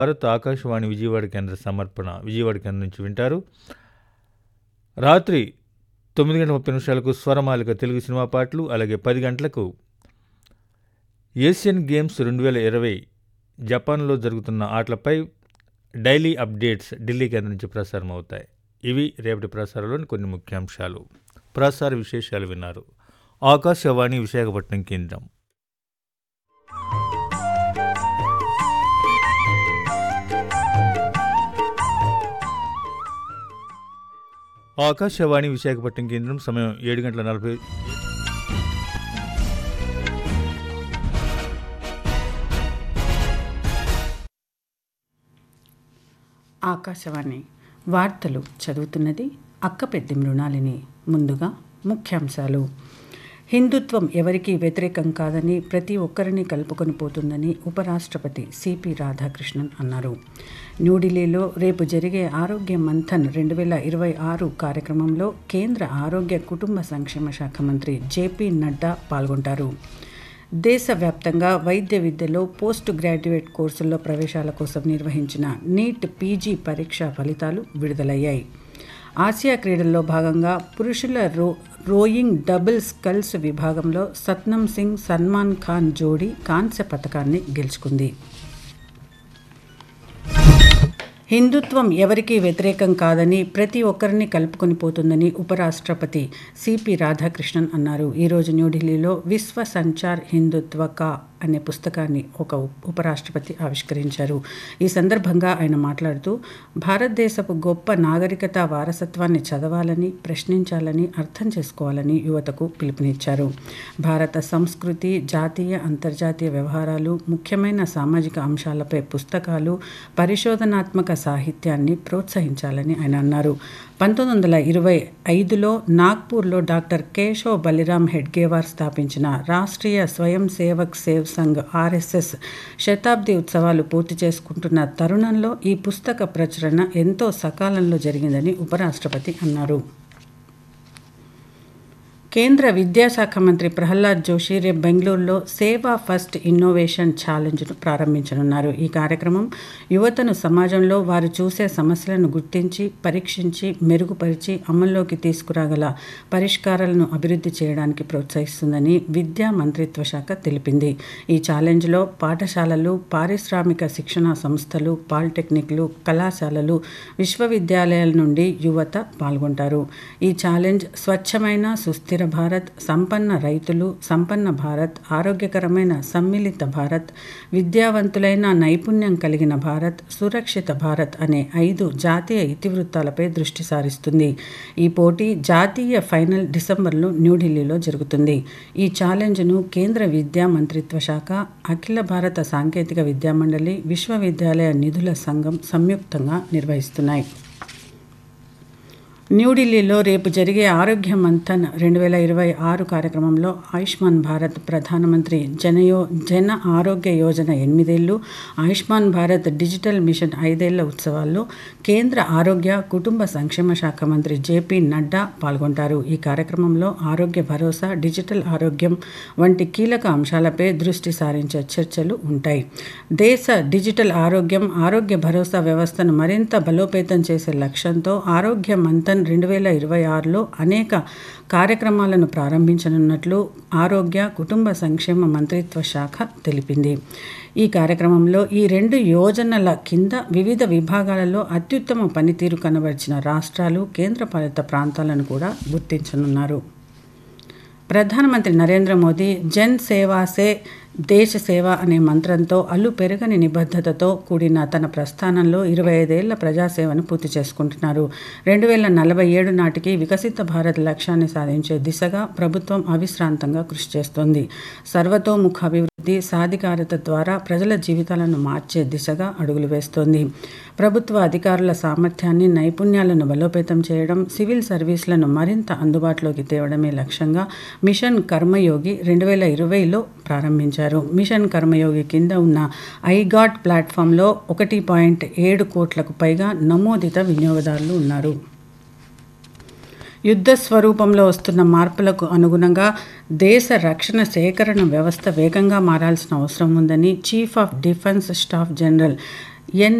భారత్ ఆకాశవాణి విజయవాడ కేంద్ర సమర్పణ విజయవాడ కేంద్రం నుంచి వింటారు రాత్రి తొమ్మిది గంటల ముప్పై నిమిషాలకు స్వరమాలిక తెలుగు సినిమా పాటలు అలాగే పది గంటలకు ఏషియన్ గేమ్స్ రెండు వేల ఇరవై జపాన్లో జరుగుతున్న ఆటలపై డైలీ అప్డేట్స్ ఢిల్లీ కేంద్రం నుంచి ప్రసారం అవుతాయి ఇవి రేపటి ప్రసారంలోని కొన్ని ముఖ్యాంశాలు ప్రసార విశేషాలు విన్నారు ఆకాశవాణి విశాఖపట్నం కేంద్రం ఆకాశవాణి విశాఖపట్నం కేంద్రం సమయం ఏడు గంటల నలభై ఆకాశవాణి వార్తలు చదువుతున్నది అక్కపెద్ది మృణాలిని ముందుగా ముఖ్యాంశాలు హిందుత్వం ఎవరికీ వ్యతిరేకం కాదని ప్రతి ఒక్కరిని కలుపుకొని పోతుందని ఉపరాష్ట్రపతి సిపి రాధాకృష్ణన్ అన్నారు న్యూఢిల్లీలో రేపు జరిగే ఆరోగ్య మంథన్ రెండు వేల ఇరవై ఆరు కార్యక్రమంలో కేంద్ర ఆరోగ్య కుటుంబ సంక్షేమ శాఖ మంత్రి జేపీ నడ్డా పాల్గొంటారు దేశవ్యాప్తంగా వైద్య విద్యలో పోస్ట్ గ్రాడ్యుయేట్ కోర్సుల్లో ప్రవేశాల కోసం నిర్వహించిన నీట్ పీజీ పరీక్ష ఫలితాలు విడుదలయ్యాయి ఆసియా క్రీడల్లో భాగంగా పురుషుల రో రోయింగ్ డబుల్ స్కల్స్ విభాగంలో సత్నం సింగ్ సల్మాన్ ఖాన్ జోడీ కాంస్య పథకాన్ని గెలుచుకుంది హిందుత్వం ఎవరికీ వ్యతిరేకం కాదని ప్రతి ఒక్కరిని కలుపుకొని పోతుందని ఉపరాష్ట్రపతి సిపి రాధాకృష్ణన్ అన్నారు ఈరోజు న్యూఢిల్లీలో విశ్వ సంచార్ హిందుత్వ కా అనే పుస్తకాన్ని ఒక ఉపరాష్ట్రపతి ఆవిష్కరించారు ఈ సందర్భంగా ఆయన మాట్లాడుతూ భారతదేశపు గొప్ప నాగరికత వారసత్వాన్ని చదవాలని ప్రశ్నించాలని అర్థం చేసుకోవాలని యువతకు పిలుపునిచ్చారు భారత సంస్కృతి జాతీయ అంతర్జాతీయ వ్యవహారాలు ముఖ్యమైన సామాజిక అంశాలపై పుస్తకాలు పరిశోధనాత్మక సాహిత్యాన్ని ప్రోత్సహించాలని ఆయన అన్నారు పంతొమ్మిది వందల ఇరవై ఐదులో నాగ్పూర్లో డాక్టర్ కేశవ్ బలిరామ్ హెడ్గేవార్ స్థాపించిన రాష్ట్రీయ స్వయం సేవక్ సేవ్ సంఘ్ ఆర్ఎస్ఎస్ శతాబ్ది ఉత్సవాలు పూర్తి చేసుకుంటున్న తరుణంలో ఈ పుస్తక ప్రచురణ ఎంతో సకాలంలో జరిగిందని ఉపరాష్ట్రపతి అన్నారు కేంద్ర విద్యాశాఖ మంత్రి ప్రహ్లాద్ జోషి రేపు బెంగళూరులో సేవా ఫస్ట్ ఇన్నోవేషన్ ఛాలెంజ్ను ప్రారంభించనున్నారు ఈ కార్యక్రమం యువతను సమాజంలో వారు చూసే సమస్యలను గుర్తించి పరీక్షించి మెరుగుపరిచి అమల్లోకి తీసుకురాగల పరిష్కారాలను అభివృద్ధి చేయడానికి ప్రోత్సహిస్తుందని విద్యా మంత్రిత్వ శాఖ తెలిపింది ఈ ఛాలెంజ్లో పాఠశాలలు పారిశ్రామిక శిక్షణా సంస్థలు పాలిటెక్నిక్లు కళాశాలలు విశ్వవిద్యాలయాల నుండి యువత పాల్గొంటారు ఈ ఛాలెంజ్ స్వచ్ఛమైన సుస్థిర స్థిర భారత్ సంపన్న రైతులు సంపన్న భారత్ ఆరోగ్యకరమైన సమ్మిళిత భారత్ విద్యావంతులైన నైపుణ్యం కలిగిన భారత్ సురక్షిత భారత్ అనే ఐదు జాతీయ ఇతివృత్తాలపై దృష్టి సారిస్తుంది ఈ పోటీ జాతీయ ఫైనల్ డిసెంబర్లో న్యూఢిల్లీలో జరుగుతుంది ఈ ఛాలెంజ్ను కేంద్ర విద్యా మంత్రిత్వ శాఖ అఖిల భారత సాంకేతిక విద్యామండలి విశ్వవిద్యాలయ నిధుల సంఘం సంయుక్తంగా నిర్వహిస్తున్నాయి న్యూఢిల్లీలో రేపు జరిగే ఆరోగ్య మంథన్ రెండు వేల ఇరవై ఆరు కార్యక్రమంలో ఆయుష్మాన్ భారత్ ప్రధానమంత్రి జనయో జన ఆరోగ్య యోజన ఎనిమిదేళ్లు ఆయుష్మాన్ భారత్ డిజిటల్ మిషన్ ఐదేళ్ల ఉత్సవాల్లో కేంద్ర ఆరోగ్య కుటుంబ సంక్షేమ శాఖ మంత్రి జేపీ నడ్డా పాల్గొంటారు ఈ కార్యక్రమంలో ఆరోగ్య భరోసా డిజిటల్ ఆరోగ్యం వంటి కీలక అంశాలపై దృష్టి సారించే చర్చలు ఉంటాయి దేశ డిజిటల్ ఆరోగ్యం ఆరోగ్య భరోసా వ్యవస్థను మరింత బలోపేతం చేసే లక్ష్యంతో ఆరోగ్య మంథన్ రెండు వేల ఇరవై ఆరులో అనేక కార్యక్రమాలను ప్రారంభించనున్నట్లు ఆరోగ్య కుటుంబ సంక్షేమ మంత్రిత్వ శాఖ తెలిపింది ఈ కార్యక్రమంలో ఈ రెండు యోజనల కింద వివిధ విభాగాలలో అత్యుత్తమ పనితీరు కనబరిచిన రాష్ట్రాలు కేంద్రపాలిత ప్రాంతాలను కూడా గుర్తించనున్నారు ప్రధానమంత్రి నరేంద్ర మోదీ జన్ సేవా సే దేశ సేవ అనే మంత్రంతో అల్లు పెరగని నిబద్ధతతో కూడిన తన ప్రస్థానంలో ఇరవై ఐదేళ్ల ప్రజాసేవను పూర్తి చేసుకుంటున్నారు రెండు వేల నలభై ఏడు నాటికి వికసిత భారత్ లక్ష్యాన్ని సాధించే దిశగా ప్రభుత్వం అవిశ్రాంతంగా కృషి చేస్తోంది సర్వతోముఖ అభివృద్ధి సాధికారత ద్వారా ప్రజల జీవితాలను మార్చే దిశగా అడుగులు వేస్తోంది ప్రభుత్వ అధికారుల సామర్థ్యాన్ని నైపుణ్యాలను బలోపేతం చేయడం సివిల్ సర్వీసులను మరింత అందుబాటులోకి తేవడమే లక్ష్యంగా మిషన్ కర్మయోగి రెండు వేల ఇరవైలో ప్రారంభించారు మిషన్ కర్మయోగి కింద ఉన్న ఐగాట్ ప్లాట్ఫామ్లో ఒకటి పాయింట్ ఏడు కోట్లకు పైగా నమోదిత వినియోగదారులు ఉన్నారు యుద్ధ స్వరూపంలో వస్తున్న మార్పులకు అనుగుణంగా దేశ రక్షణ సేకరణ వ్యవస్థ వేగంగా మారాల్సిన అవసరం ఉందని chief of defence staff general N